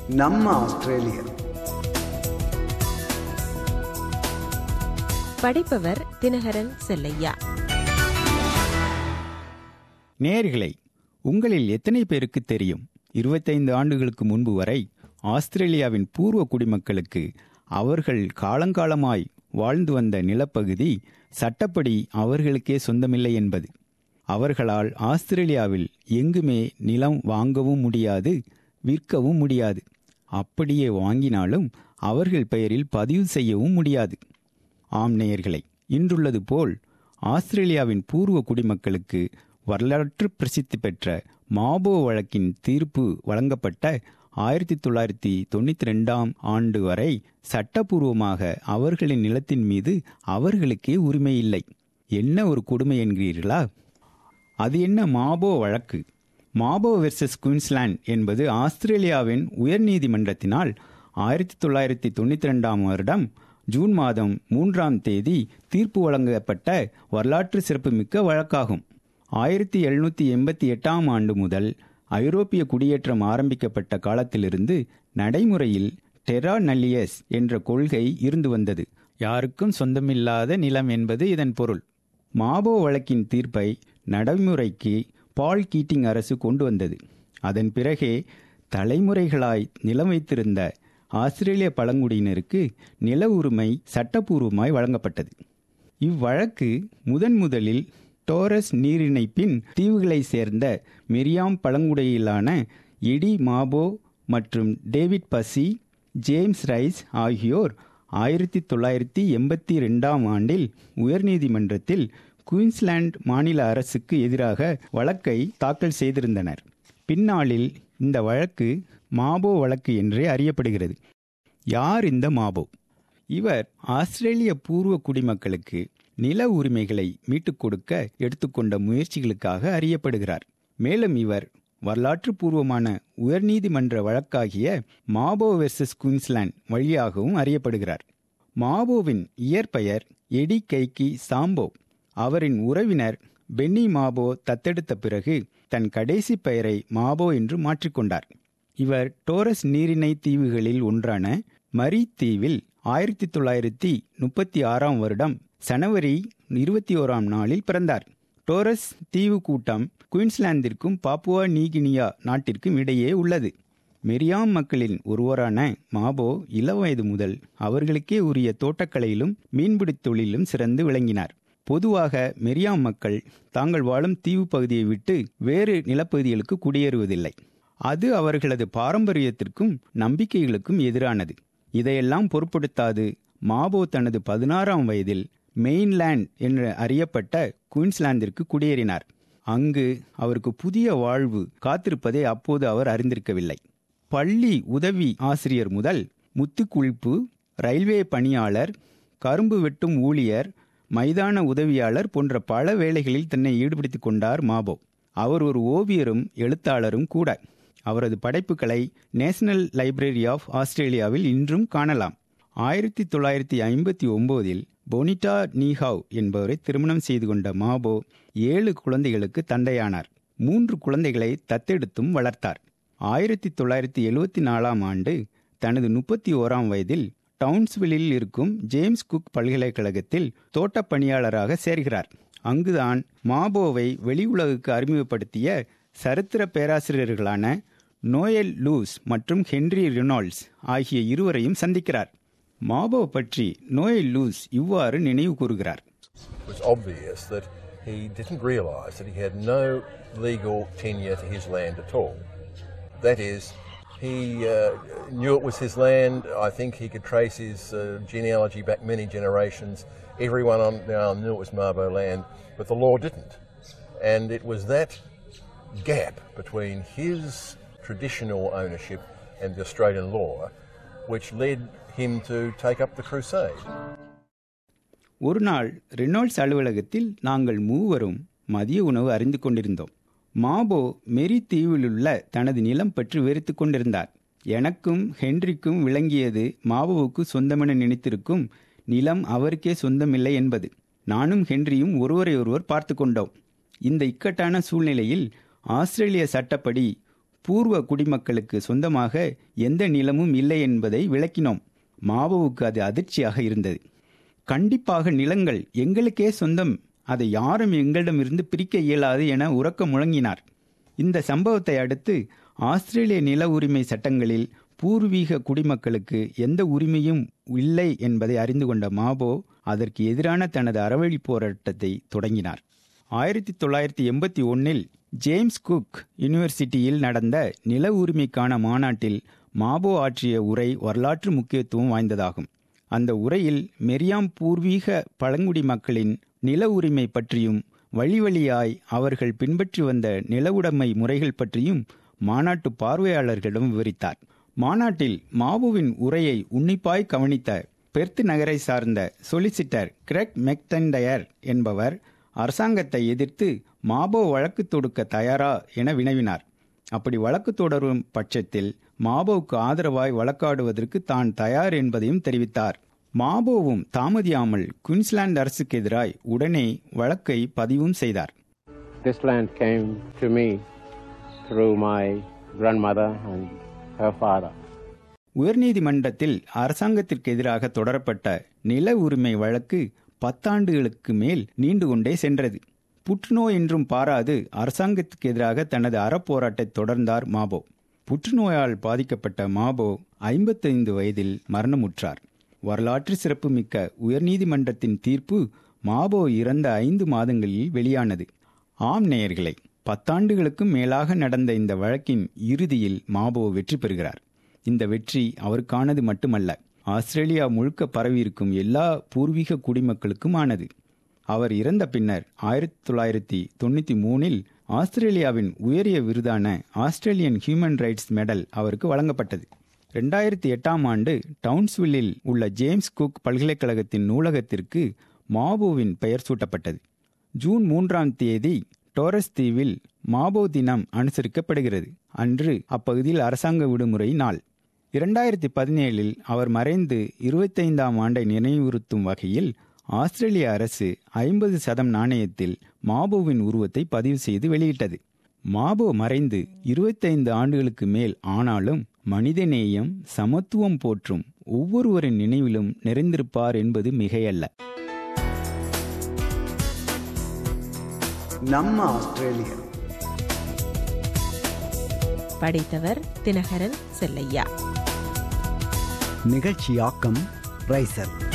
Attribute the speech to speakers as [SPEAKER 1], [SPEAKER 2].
[SPEAKER 1] நம்ம ஆஸ்திரேலியா
[SPEAKER 2] படைப்பவர் தினகரன் செல்லையா
[SPEAKER 3] நேயர்களே உங்களில் எத்தனை பேருக்கு தெரியும் இருபத்தைந்து ஆண்டுகளுக்கு முன்பு வரை ஆஸ்திரேலியாவின் பூர்வ குடிமக்களுக்கு அவர்கள் காலங்காலமாய் வாழ்ந்து வந்த நிலப்பகுதி சட்டப்படி அவர்களுக்கே சொந்தமில்லை என்பது அவர்களால் ஆஸ்திரேலியாவில் எங்குமே நிலம் வாங்கவும் முடியாது விற்கவும் முடியாது அப்படியே வாங்கினாலும் அவர்கள் பெயரில் பதிவு செய்யவும் முடியாது ஆம் நேயர்களே இன்றுள்ளது போல் ஆஸ்திரேலியாவின் பூர்வ குடிமக்களுக்கு வரலாற்று பிரசித்தி பெற்ற மாபோ வழக்கின் தீர்ப்பு வழங்கப்பட்ட ஆயிரத்தி தொள்ளாயிரத்தி தொண்ணூத்தி ரெண்டாம் ஆண்டு வரை சட்டபூர்வமாக அவர்களின் நிலத்தின் மீது அவர்களுக்கே உரிமை இல்லை என்ன ஒரு கொடுமை என்கிறீர்களா அது என்ன மாபோ வழக்கு மாபோ வெர்சஸ் குயின்ஸ்லாந்து என்பது ஆஸ்திரேலியாவின் உயர்நீதிமன்றத்தினால் ஆயிரத்தி தொள்ளாயிரத்தி தொண்ணூத்தி ரெண்டாம் வருடம் ஜூன் மாதம் மூன்றாம் தேதி தீர்ப்பு வழங்கப்பட்ட வரலாற்று சிறப்புமிக்க வழக்காகும் ஆயிரத்தி எழுநூத்தி எண்பத்தி எட்டாம் ஆண்டு முதல் ஐரோப்பிய குடியேற்றம் ஆரம்பிக்கப்பட்ட காலத்திலிருந்து நடைமுறையில் டெரா நல்லியஸ் என்ற கொள்கை இருந்து வந்தது யாருக்கும் சொந்தமில்லாத நிலம் என்பது இதன் பொருள் மாபோ வழக்கின் தீர்ப்பை நடைமுறைக்கு பால் கீட்டிங் அரசு கொண்டு வந்தது அதன் பிறகே தலைமுறைகளாய் நிலம் வைத்திருந்த ஆஸ்திரேலிய பழங்குடியினருக்கு நில உரிமை சட்டப்பூர்வமாய் வழங்கப்பட்டது இவ்வழக்கு முதன் முதலில் டோரஸ் நீரிணைப்பின் தீவுகளை சேர்ந்த மெரியாம் பழங்குடியிலான எடி மாபோ மற்றும் டேவிட் பசி ஜேம்ஸ் ரைஸ் ஆகியோர் ஆயிரத்தி தொள்ளாயிரத்தி எண்பத்தி ரெண்டாம் ஆண்டில் உயர்நீதிமன்றத்தில் குயின்ஸ்லாந்து மாநில அரசுக்கு எதிராக வழக்கை தாக்கல் செய்திருந்தனர் பின்னாளில் இந்த வழக்கு மாபோ வழக்கு என்றே அறியப்படுகிறது யார் இந்த மாபோ இவர் ஆஸ்திரேலிய பூர்வ குடிமக்களுக்கு நில உரிமைகளை மீட்டுக் கொடுக்க எடுத்துக்கொண்ட முயற்சிகளுக்காக அறியப்படுகிறார் மேலும் இவர் வரலாற்று பூர்வமான உயர்நீதிமன்ற வழக்காகிய மாபோ வெர்சஸ் குயின்ஸ்லாந்து வழியாகவும் அறியப்படுகிறார் மாபோவின் இயற்பெயர் எடி கைக்கி சாம்போ அவரின் உறவினர் பென்னி மாபோ தத்தெடுத்த பிறகு தன் கடைசி பெயரை மாபோ என்று மாற்றிக்கொண்டார் இவர் டோரஸ் நீரிணை தீவுகளில் ஒன்றான மரி தீவில் ஆயிரத்தி தொள்ளாயிரத்தி முப்பத்தி ஆறாம் வருடம் சனவரி இருபத்தி ஓராம் நாளில் பிறந்தார் டோரஸ் தீவு கூட்டம் குயின்ஸ்லாந்திற்கும் பாப்புவா நீகினியா நாட்டிற்கும் இடையே உள்ளது மெரியாம் மக்களின் ஒருவரான மாபோ இளவயது முதல் அவர்களுக்கே உரிய தோட்டக்கலையிலும் மீன்பிடித் தொழிலும் சிறந்து விளங்கினார் பொதுவாக மெரியாம் மக்கள் தாங்கள் வாழும் தீவு பகுதியை விட்டு வேறு நிலப்பகுதிகளுக்கு குடியேறுவதில்லை அது அவர்களது பாரம்பரியத்திற்கும் நம்பிக்கைகளுக்கும் எதிரானது இதையெல்லாம் பொருட்படுத்தாது மாபோ தனது பதினாறாம் வயதில் மெயின்லேண்ட் என்று அறியப்பட்ட குயின்ஸ்லாந்திற்கு குடியேறினார் அங்கு அவருக்கு புதிய வாழ்வு காத்திருப்பதை அப்போது அவர் அறிந்திருக்கவில்லை பள்ளி உதவி ஆசிரியர் முதல் முத்துக்குளிப்பு ரயில்வே பணியாளர் கரும்பு வெட்டும் ஊழியர் மைதான உதவியாளர் போன்ற பல வேலைகளில் தன்னை ஈடுபடுத்திக் கொண்டார் மாபோ அவர் ஒரு ஓவியரும் எழுத்தாளரும் கூட அவரது படைப்புகளை நேஷனல் லைப்ரரி ஆஃப் ஆஸ்திரேலியாவில் இன்றும் காணலாம் ஆயிரத்தி தொள்ளாயிரத்தி ஐம்பத்தி ஒன்பதில் பொனிட்டா நீஹாவ் என்பவரை திருமணம் செய்து கொண்ட மாபோ ஏழு குழந்தைகளுக்கு தந்தையானார் மூன்று குழந்தைகளை தத்தெடுத்தும் வளர்த்தார் ஆயிரத்தி தொள்ளாயிரத்தி எழுவத்தி நாலாம் ஆண்டு தனது முப்பத்தி ஓராம் வயதில் டவுன்ஸ்வில்லில் இருக்கும் ஜேம்ஸ் குக் பல்கலைக்கழகத்தில் தோட்டப் பணியாளராக சேர்கிறார் அங்குதான் மாபோவை வெளி உலகுக்கு அறிமுகப்படுத்திய சரித்திர பேராசிரியர்களான நோயல் லூஸ் மற்றும் ஹென்றி ரினால்ட்ஸ் ஆகிய இருவரையும் சந்திக்கிறார் மாபோ பற்றி நோயல் லூஸ் இவ்வாறு நினைவு கூறுகிறார்
[SPEAKER 4] It was obvious that he didn't realise that he had no legal tenure to his land at all. That is, he uh, knew it was his land. I think he could trace his uh, genealogy back many generations. Everyone on the island knew it was Mabo land, but the law didn't. And it was that gap between his traditional ownership and the Australian law which led him to take up the crusade.
[SPEAKER 3] ஒரு நாள் Reynolds அலுவலகத்தில் நாங்கள் மூவரும் மதிய உணவு அறிந்து கொண்டிருந்தோம் மாபோ மெரி தீவிலுள்ள தனது நிலம் பற்றி வெறுத்து கொண்டிருந்தார் எனக்கும் ஹென்றிக்கும் விளங்கியது மாபோவுக்கு சொந்தமென நினைத்திருக்கும் நிலம் அவருக்கே சொந்தமில்லை என்பது நானும் ஹென்ரியும் ஒருவரை ஒருவர் பார்த்து கொண்டோம் இந்த இக்கட்டான சூழ்நிலையில் ஆஸ்திரேலிய சட்டப்படி பூர்வ குடிமக்களுக்கு சொந்தமாக எந்த நிலமும் இல்லை என்பதை விளக்கினோம் மாவோவுக்கு அது அதிர்ச்சியாக இருந்தது கண்டிப்பாக நிலங்கள் எங்களுக்கே சொந்தம் அதை யாரும் எங்களிடமிருந்து பிரிக்க இயலாது என உறக்க முழங்கினார் இந்த சம்பவத்தை அடுத்து ஆஸ்திரேலிய நில உரிமை சட்டங்களில் பூர்வீக குடிமக்களுக்கு எந்த உரிமையும் இல்லை என்பதை அறிந்து கொண்ட மாபோ அதற்கு எதிரான தனது அறவழி போராட்டத்தை தொடங்கினார் ஆயிரத்தி தொள்ளாயிரத்தி எண்பத்தி ஒன்னில் ஜேம்ஸ் குக் யூனிவர்சிட்டியில் நடந்த நில உரிமைக்கான மாநாட்டில் மாபோ ஆற்றிய உரை வரலாற்று முக்கியத்துவம் வாய்ந்ததாகும் அந்த உரையில் மெரியாம் பூர்வீக பழங்குடி மக்களின் நில உரிமை பற்றியும் வழி வழியாய் அவர்கள் பின்பற்றி வந்த நில உடைமை முறைகள் பற்றியும் மாநாட்டு பார்வையாளர்களிடம் விவரித்தார் மாநாட்டில் மாபுவின் உரையை உன்னிப்பாய் கவனித்த பெர்த் நகரை சார்ந்த சொலிசிட்டர் கிரெக் மெக்டண்டயர் என்பவர் அரசாங்கத்தை எதிர்த்து மாபோ வழக்கு தொடுக்க தயாரா என வினவினார் அப்படி வழக்கு தொடரும் பட்சத்தில் மாபோவுக்கு ஆதரவாய் வழக்காடுவதற்கு தான் தயார் என்பதையும் தெரிவித்தார் மாபோவும் தாமதியாமல் குயின்ஸ்லாந்து அரசுக்கு எதிராய் உடனே வழக்கை பதிவும் செய்தார்
[SPEAKER 1] This land came to me through my grandmother and her father.
[SPEAKER 3] உயர்நீதிமன்றத்தில் அரசாங்கத்திற்கு எதிராக தொடரப்பட்ட நில உரிமை வழக்கு பத்தாண்டுகளுக்கு மேல் நீண்டு கொண்டே சென்றது புற்றுநோய் என்றும் பாராது அரசாங்கத்துக்கு எதிராக தனது அறப்போராட்டத்தை தொடர்ந்தார் மாபோ புற்றுநோயால் பாதிக்கப்பட்ட மாபோ ஐம்பத்தைந்து வயதில் மரணமுற்றார் வரலாற்று சிறப்புமிக்க உயர்நீதிமன்றத்தின் தீர்ப்பு மாபோ இறந்த ஐந்து மாதங்களில் வெளியானது ஆம் நேயர்களை பத்தாண்டுகளுக்கும் மேலாக நடந்த இந்த வழக்கின் இறுதியில் மாபோ வெற்றி பெறுகிறார் இந்த வெற்றி அவருக்கானது மட்டுமல்ல ஆஸ்திரேலியா முழுக்க பரவியிருக்கும் எல்லா பூர்வீக குடிமக்களுக்கும் ஆனது அவர் இறந்த பின்னர் ஆயிரத்தி தொள்ளாயிரத்தி தொண்ணூற்றி மூணில் ஆஸ்திரேலியாவின் உயரிய விருதான ஆஸ்திரேலியன் ஹியூமன் ரைட்ஸ் மெடல் அவருக்கு வழங்கப்பட்டது ரெண்டாயிரத்தி எட்டாம் ஆண்டு டவுன்ஸ்வில்லில் உள்ள ஜேம்ஸ் குக் பல்கலைக்கழகத்தின் நூலகத்திற்கு மாபோவின் பெயர் சூட்டப்பட்டது ஜூன் மூன்றாம் தேதி டோரஸ் தீவில் மாபோ தினம் அனுசரிக்கப்படுகிறது அன்று அப்பகுதியில் அரசாங்க விடுமுறை நாள் இரண்டாயிரத்தி பதினேழில் அவர் மறைந்து இருபத்தைந்தாம் ஆண்டை நினைவுறுத்தும் வகையில் ஆஸ்திரேலிய அரசு ஐம்பது சதம் நாணயத்தில் மாபோவின் உருவத்தை பதிவு செய்து வெளியிட்டது மாபோ மறைந்து இருபத்தைந்து ஆண்டுகளுக்கு மேல் ஆனாலும் மனிதநேயம் சமத்துவம் போற்றும் ஒவ்வொருவரின் நினைவிலும் நிறைந்திருப்பார் என்பது மிகையல்ல
[SPEAKER 5] நம்ம ஆஸ்திரேலியா
[SPEAKER 2] படித்தவர் தினகரன் செல்லையா
[SPEAKER 5] நிகழ்ச்சியாக்கம் ரைசர்